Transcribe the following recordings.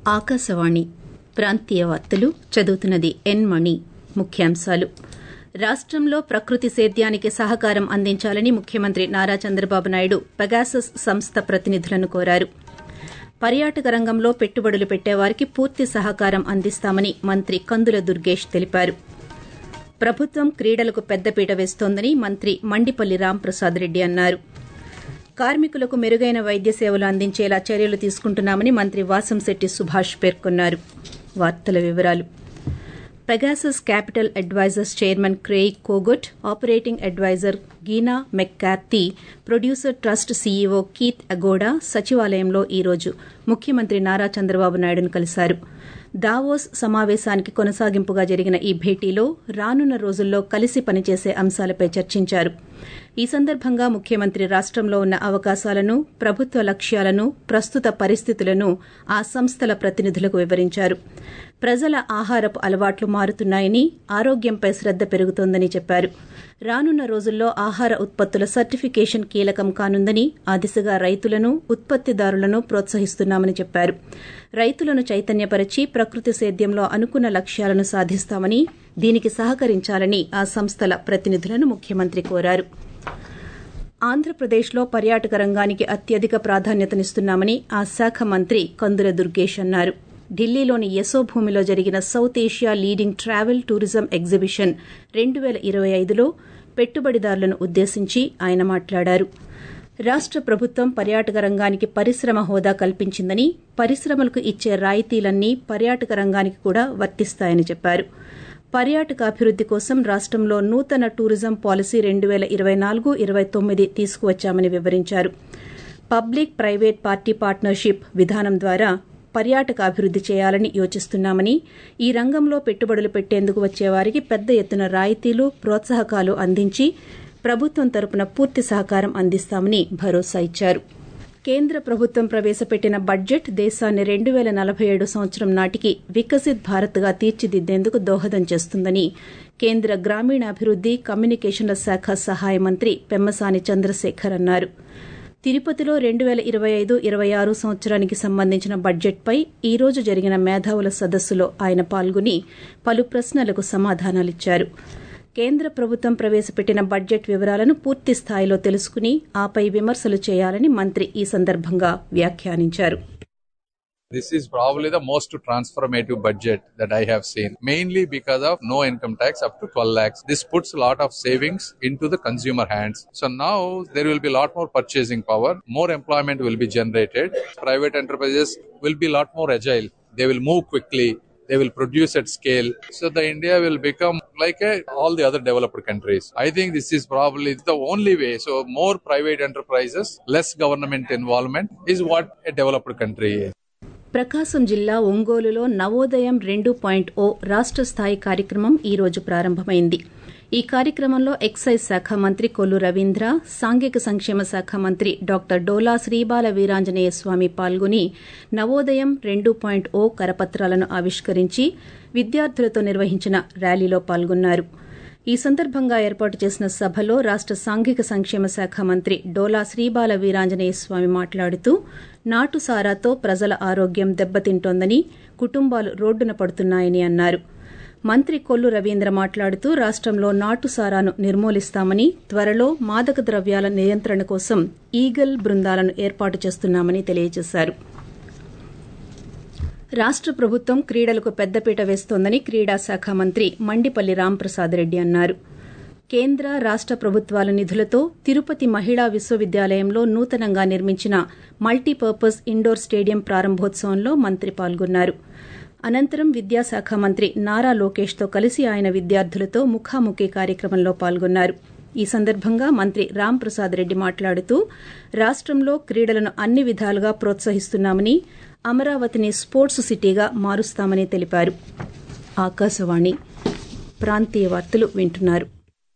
ఆకాశవాణి ప్రాంతీయ వార్తలు చదువుతున్నది ఎన్ మణి ముఖ్యాంశాలు రాష్టంలో ప్రకృతి సేద్యానికి సహకారం అందించాలని ముఖ్యమంత్రి నారా చంద్రబాబు నాయుడు పెగాసస్ సంస్థ ప్రతినిధులను కోరారు పర్యాటక రంగంలో పెట్టుబడులు పెట్టేవారికి పూర్తి సహకారం అందిస్తామని మంత్రి కందుల దుర్గేష్ తెలిపారు ప్రభుత్వం క్రీడలకు పెద్దపీట వేస్తోందని మంత్రి మండిపల్లి రాంప్రసాద్ రెడ్డి అన్నారు కార్మికులకు మెరుగైన వైద్య సేవలు అందించేలా చర్యలు తీసుకుంటున్నామని మంత్రి వాసంశెట్టి సుభాష్ పేర్కొన్నారు వార్తల వివరాలు Pegasus capital advisors chairman Craig Cogut operating advisor Gina McCarthy producer trust CEO Keith Agoda సచివాలయంలో ఈ రోజు ముఖ్యమంత్రి నారా చంద్రబాబు నాయుడును కలిశారు దావోస్ సమావేశానికి కొనసాగింపుగా జరిగిన ఈ భేటీలో రానున్న రోజుల్లో కలిసి పనిచేసే అంశాలపై చర్చించారు ఈ సందర్భంగా ముఖ్యమంత్రి రాష్టంలో ఉన్న అవకాశాలను ప్రభుత్వ లక్ష్యాలను ప్రస్తుత పరిస్థితులను ఆ సంస్థల ప్రతినిధులకు వివరించారు ప్రజల ఆహారపు అలవాట్లు మారుతున్నాయని ఆరోగ్యంపై శ్రద్ద పెరుగుతోందని చెప్పారు రానున్న రోజుల్లో ఆహార ఉత్పత్తుల సర్టిఫికేషన్ కీలకం కానుందని ఆ దిశగా రైతులను ఉత్పత్తిదారులను ప్రోత్సహిస్తున్నామని చెప్పారు రైతులను చైతన్యపరిచి ప్రకృతి సేద్యంలో అనుకున్న లక్ష్యాలను సాధిస్తామని దీనికి సహకరించాలని ఆ సంస్థల ప్రతినిధులను ముఖ్యమంత్రి కోరారు ఆంధ్రప్రదేశ్లో పర్యాటక రంగానికి అత్యధిక ప్రాధాన్యతనిస్తున్నామని ఆ శాఖ మంత్రి కందుల దుర్గేష్ అన్నారు ఢిల్లీలోని యశోభూమిలో జరిగిన south Asia leading travel tourism exhibition రెండు పేల ఇరవై ఐదులో పెట్టుబడిదారులను ఉద్దేశించి ఆయన మాట్లాడారు రాష్ట ప్రభుత్వం పర్యాటక రంగానికి పరిశ్రమ హోదా కల్పించిందని పరిశ్రమలకు ఇచ్చే రాయితీలన్నీ పర్యాటక రంగానికి కూడా వర్తిస్తాయని చెప్పారు పర్యాటకాభివృద్ది కోసం రాష్టంలో నూతన టూరిజం పాలసీ రెండు పేల ఇరవై నాలుగు ఇరవై తొమ్మిది తీసుకువచ్చామని వివరించారు పబ్లిక్ ప్రైవేట్ పార్టీ పార్ట్నర్షిప్ విధానం ద్వారా పర్యాటక అభివృద్ది చేయాలని యోచిస్తున్నామని ఈ రంగంలో పెట్టుబడులు పెట్టేందుకు వచ్చేవారికి పెద్ద ఎత్తున రాయితీలు ప్రోత్సాహకాలు అందించి ప్రభుత్వం తరపున పూర్తి సహకారం అందిస్తామని భరోసా ఇచ్చారు కేంద్ర ప్రభుత్వం ప్రవేశపెట్టిన బడ్జెట్ దేశాన్ని రెండు పేల నలభై ఏడు సంవత్సరం నాటికి వికసిత్ భారత్గా తీర్చిదిద్దేందుకు దోహదం చేస్తుందని కేంద్ర గ్రామీణాభివృద్ది కమ్యూనికేషన్ల శాఖ సహాయ మంత్రి పెమ్మసాని చంద్రశేఖర్ అన్నారు తిరుపతిలో రెండు పేల ఇరవై ఐదు ఇరవై ఆరు సంవత్సరానికి సంబంధించిన బడ్జెట్పై ఈ రోజు జరిగిన మేధావుల సదస్సులో ఆయన పాల్గొని పలు ప్రశ్నలకు సమాధానాలిచ్చారు కేంద్ర ప్రభుత్వం ప్రవేశపెట్టిన బడ్జెట్ వివరాలను పూర్తి స్థాయిలో తెలుసుకుని ఆపై విమర్శలు చేయాలని మంత్రి ఈ సందర్భంగా వ్యాఖ్యానించారు This is probably the most transformative budget that I have seen, mainly because of no income tax up to 12 lakhs. This puts a lot of savings into the consumer hands. So now there will be a lot more purchasing power, more employment will be generated. Private enterprises will be a lot more agile. They will move quickly. They will produce at scale. So the India will become like a, all the other developed countries. I think this is probably the only way. So more private enterprises, less government involvement is what a developed country is. ప్రకాశం జిల్లా ఒంగోలులో నవోదయం రెండు point ఓ రాష్ట స్థాయి కార్యక్రమం ఈ రోజు ప్రారంభమైంది ఈ కార్యక్రమంలో ఎక్సైజ్ శాఖ మంత్రి కొల్లు రవీంద్ర సాంఘిక సంక్షేమ శాఖ మంత్రి డాక్టర్ డోలా శ్రీబాల వీరాంజనేయ స్వామి పాల్గొని నవోదయం రెండు పాయింట్ ఓ కరపత్రాలను ఆవిష్కరించి విద్యార్థులతో నిర్వహించిన ర్యాలీలో పాల్గొన్నారు ఈ సందర్భంగా ఏర్పాటు చేసిన సభలో రాష్ట సాంఘిక సంక్షేమ శాఖ మంత్రి డోలా శ్రీబాల వీరాంజనేయ స్వామి మాట్లాడుతూ నాటు సారాతో ప్రజల ఆరోగ్యం దెబ్బతింటోందని కుటుంబాలు రోడ్డున పడుతున్నాయని అన్నారు మంత్రి కొల్లు రవీంద్ర మాట్లాడుతూ రాష్టంలో నాటు సారాను నిర్మూలిస్తామని త్వరలో మాదక ద్రవ్యాల నియంత్రణ కోసం ఈగల్ బృందాలను ఏర్పాటు చేస్తున్నామని తెలియజేశారు రాష్ట ప్రభుత్వం క్రీడలకు పెద్దపీట వేస్తోందని క్రీడా శాఖ మంత్రి మండిపల్లి రాంప్రసాద్ రెడ్డి అన్నారు కేంద్ర రాష్ట ప్రభుత్వాల నిధులతో తిరుపతి మహిళా విశ్వవిద్యాలయంలో నూతనంగా నిర్మించిన మల్టీపర్పస్ ఇండోర్ స్టేడియం ప్రారంభోత్సవంలో మంత్రి పాల్గొన్నారు అనంతరం విద్యాశాఖ మంత్రి నారా లోకేష్తో కలిసి ఆయన విద్యార్థులతో ముఖాముఖి కార్యక్రమంలో పాల్గొన్నారు ఈ సందర్భంగా మంత్రి రాంప్రసాద్ రెడ్డి మాట్లాడుతూ రాష్టంలో క్రీడలను అన్ని విధాలుగా ప్రోత్సహిస్తున్నామని అమరావతిని స్పోర్ట్స్ సిటీగా మారుస్తామని తెలిపారు ఆకాశవాణి ప్రాంతీయ వార్తలు వింటున్నారు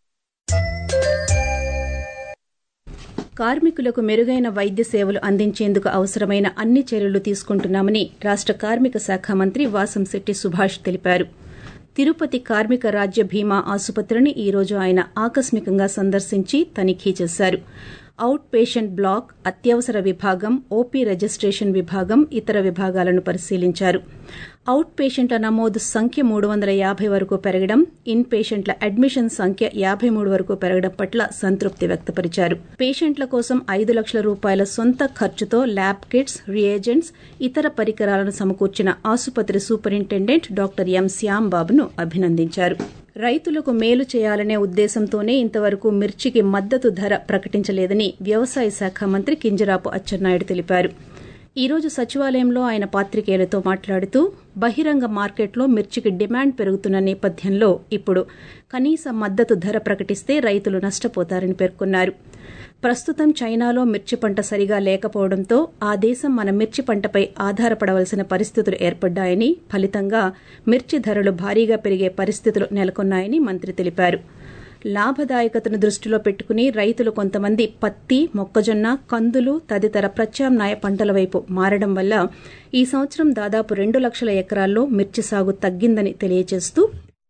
కార్మికులకు మెరుగైన వైద్య సేవలు అందించేందుకు అవసరమైన అన్ని చర్యలు తీసుకుంటున్నామని రాష్ట కార్మిక శాఖ మంత్రి వాసంశెట్టి సుభాష్ తెలిపారు తిరుపతి కార్మిక రాజ్య బీమా ఆసుపత్రిని ఈ రోజు ఆయన ఆకస్మికంగా సందర్శించి తనిఖీ చేశారు అవుట్ పేషెంట్ బ్లాక్ అత్యవసర విభాగం ఓపీ రిజిస్టేషన్ విభాగం ఇతర విభాగాలను పరిశీలించారు అవుట్ పేషెంట్ల నమోదు సంఖ్య మూడు వందల యాభై వరకు పెరగడం ఇన్ పేషెంట్ల అడ్మిషన్ సంఖ్య యాభై మూడు వరకు పెరగడం పట్ల సంతృప్తి వ్యక్తపరిచారు పేషెంట్ల కోసం ఐదు లక్షల రూపాయల సొంత ఖర్చుతో ల్యాబ్ కిట్స్ రియేజెంట్స్ ఇతర పరికరాలను సమకూర్చిన ఆసుపత్రి సూపరింటెండెంట్ డాక్టర్ ఎం శ్యాంబాబును అభినందించారు రైతులకు మేలు చేయాలనే ఉద్దేశంతోనే ఇంతవరకు మిర్చికి మద్దతు ధర ప్రకటించలేదని వ్యవసాయ శాఖ మంత్రి కింజరాపు అచ్చెన్నాయుడు తెలిపారు ఈ రోజు సచివాలయంలో ఆయన పాత్రికేయులతో మాట్లాడుతూ బహిరంగ మార్కెట్లో మిర్చికి డిమాండ్ పెరుగుతున్న నేపథ్యంలో ఇప్పుడు కనీస మద్దతు ధర ప్రకటిస్తే రైతులు నష్టపోతారని పేర్కొన్నారు ప్రస్తుతం చైనాలో మిర్చి పంట సరిగా లేకపోవడంతో ఆ దేశం మన మిర్చి పంటపై ఆధారపడవలసిన పరిస్థితులు ఏర్పడ్డాయని ఫలితంగా మిర్చి ధరలు భారీగా పెరిగే పరిస్థితులు నెలకొన్నాయని మంత్రి తెలిపారు లాభదాయకతను దృష్టిలో పెట్టుకుని రైతులు కొంతమంది పత్తి మొక్కజొన్న కందులు తదితర ప్రత్యామ్నాయ పంటల వైపు మారడం వల్ల ఈ సంవత్సరం దాదాపు రెండు లక్షల ఎకరాల్లో మిర్చి సాగు తగ్గిందని తెలియజేస్తూ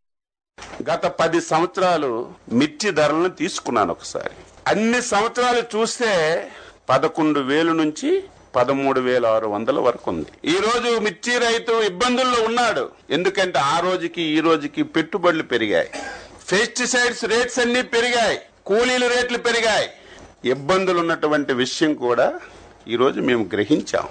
గత పది సంవత్సరాలు మిర్చి ధరలను తీసుకున్నాను ఒకసారి అన్ని సంవత్సరాలు చూస్తే పదకొండు వేలు నుంచి పదమూడు వేల ఆరు వందల వరకు ఉంది ఈ రోజు మిర్చి రైతు ఇబ్బందుల్లో ఉన్నాడు ఎందుకంటే ఆ రోజుకి ఈ రోజుకి పెట్టుబడులు పెరిగాయి పెస్టిసైడ్స్ రేట్స్ అన్ని పెరిగాయి కూలీల రేట్లు పెరిగాయి ఇబ్బందులు ఉన్నటువంటి విషయం కూడా ఈ రోజు మేము గ్రహించాం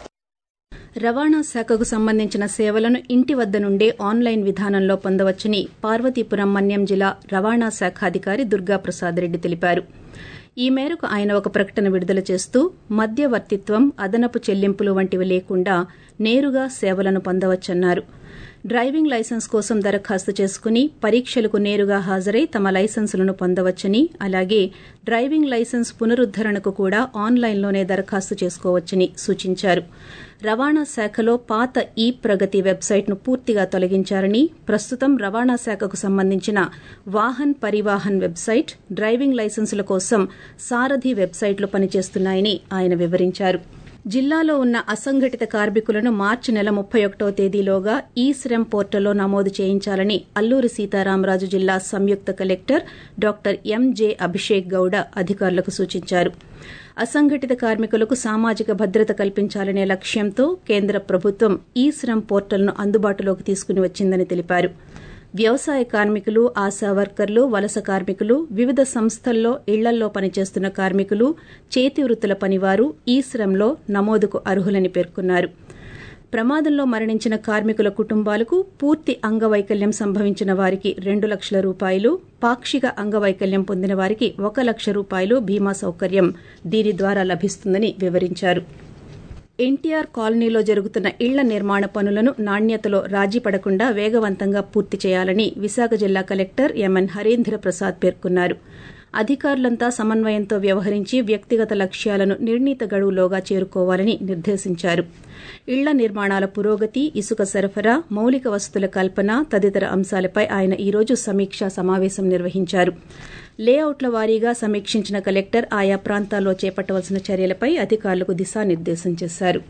రవాణా శాఖకు సంబంధించిన సేవలను ఇంటి వద్ద నుండే ఆన్లైన్ విధానంలో పొందవచ్చని పార్వతీపురం మన్యం జిల్లా రవాణా శాఖ అధికారి దుర్గాప్రసాద్ రెడ్డి తెలిపారు ఈ మేరకు ఆయన ఒక ప్రకటన విడుదల చేస్తూ మధ్యవర్తిత్వం అదనపు చెల్లింపులు వంటివి లేకుండా నేరుగా సేవలను పొందవచ్చన్నారు డ్రైవింగ్ లైసెన్స్ కోసం దరఖాస్తు చేసుకుని పరీక్షలకు నేరుగా హాజరై తమ లైసెన్సులను పొందవచ్చని అలాగే డ్రైవింగ్ లైసెన్స్ పునరుద్దరణకు కూడా ఆన్లైన్లోనే దరఖాస్తు చేసుకోవచ్చని సూచించారు రవాణా శాఖలో పాత ఈ ప్రగతి వెబ్సైట్ను పూర్తిగా తొలగించారని ప్రస్తుతం రవాణా శాఖకు సంబంధించిన వాహన్ పరివాహన్ వెబ్సైట్ డ్రైవింగ్ లైసెన్సుల కోసం సారథి వెబ్సైట్లు పనిచేస్తున్నాయని ఆయన వివరించారు జిల్లాలో ఉన్న అసంఘటిత కార్మికులను మార్చి నెల ముప్పై ఒకటో తేదీలోగా ఈ శ్రమ్ పోర్టల్లో నమోదు చేయించాలని అల్లూరి సీతారామరాజు జిల్లా సంయుక్త collector doctor M J Abhishek Gowda అధికారులకు సూచించారు అసంఘటిత కార్మికులకు సామాజిక భద్రత కల్పించాలనే లక్ష్యంతో కేంద్ర ప్రభుత్వం ఈ శ్రమ్ పోర్టల్ను అందుబాటులోకి తీసుకుని వచ్చిందని తెలిపారు వ్యవసాయ కార్మికులు ఆశా వర్కర్లు వలస కార్మికులు వివిధ సంస్థల్లో ఇళ్లల్లో పనిచేస్తున్న కార్మికులు చేతి వృత్తుల పనివారు ఈ శ్రమ్లో నమోదుకు అర్హులని పేర్కొన్నారు ప్రమాదంలో మరణించిన కార్మికుల కుటుంబాలకు పూర్తి అంగవైకల్యం సంభవించిన వారికి రెండు లక్షల రూపాయలు పాక్షిక అంగవైకల్యం పొందిన వారికి ఒక లక్ష రూపాయలు బీమా సౌకర్యం దీని ద్వారా లభిస్తుందని వివరించారు ఎన్టీఆర్ కాలనీలో జరుగుతున్న ఇళ్ల నిర్మాణ పనులను నాణ్యతలో రాజీ పడకుండా వేగవంతంగా పూర్తి చేయాలని విశాఖ జిల్లా కలెక్టర్ ఎంఎన్ హరీంద్ర ప్రసాద్ పేర్కొన్నారు అధికారులంతా సమన్వయంతో వ్యవహరించి వ్యక్తిగత లక్ష్యాలను నిర్ణీత గడువులోగా చేరుకోవాలని నిర్దేశించారు ఇళ్ల నిర్మాణాల పురోగతి ఇసుక సరఫరా మౌలిక వసతుల కల్పన తదితర అంశాలపై ఆయన ఈ రోజు సమీక్షా సమావేశం నిర్వహించారు లేఅవుట్ల వారీగా సమీక్షించిన కలెక్టర్ ఆయా ప్రాంతాల్లో చేపట్టవలసిన చర్యలపై అధికారులకు దిశానిర్దేశం చేశారు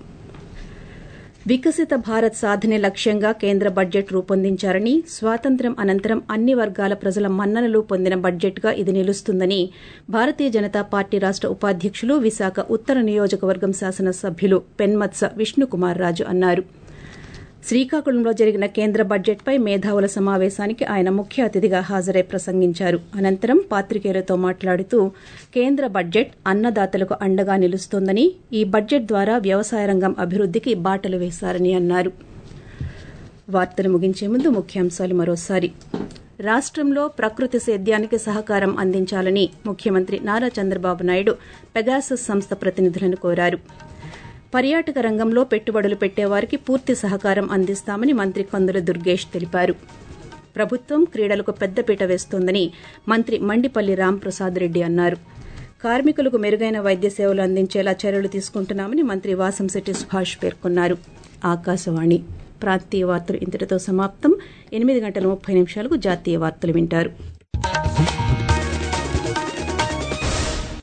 వికసిత భారత్ సాధనే లక్ష్యంగా కేంద్ర బడ్జెట్ రూపొందించారని స్వాతంత్ర్యం అనంతరం అన్ని వర్గాల ప్రజల మన్ననలు పొందిన బడ్జెట్గా ఇది నిలుస్తుందని భారతీయ జనతా పార్టీ రాష్ట ఉపాధ్యకులు విశాఖ ఉత్తర నియోజకవర్గం శాసనసభ్యులు పెన్మత్స విష్ణుకుమార్ రాజు అన్నారు శ్రీకాకుళంలో జరిగిన కేంద్ర బడ్జెట్పై మేధావుల సమావేశానికి ఆయన ముఖ్య అతిథిగా హాజరై ప్రసంగించారు అనంతరం పాత్రికేయులతో మాట్లాడుతూ కేంద్ర బడ్జెట్ అన్నదాతలకు అండగా నిలుస్తోందని ఈ బడ్జెట్ ద్వారా వ్యవసాయ రంగం అభివృద్దికి బాటలు వేశారని అన్నారు వార్తలు ముగించే ముందు ముఖ్యాంశాలు మరోసారి రాష్టంలో ప్రకృతి సేద్యానికి సహకారం అందించాలని ముఖ్యమంత్రి నారా చంద్రబాబు నాయుడు పెగాసస్ సంస్థ ప్రతినిధులను కోరారు పర్యాటక రంగంలో పెట్టుబడులు పెట్టేవారికి పూర్తి సహకారం అందిస్తామని మంత్రి కందుల దుర్గేష్ తెలిపారు ప్రభుత్వం క్రీడలకు పెద్దపీట వేస్తోందని మంత్రి మండిపల్లి రాంప్రసాద్ రెడ్డి అన్నారు కార్మికులకు మెరుగైన వైద్య సేవలు అందించేలా చర్యలు తీసుకుంటున్నామని మంత్రి వాసంశెట్టి సుభాష్ పేర్కొన్నారు ఆకాశవాణి ప్రాంతీయ వార్తలు ఇంతటితో సమాప్తం ఎనిమిది గంటల ముప్పై నిమిషాలకు జాతీయ వార్తలు వింటారు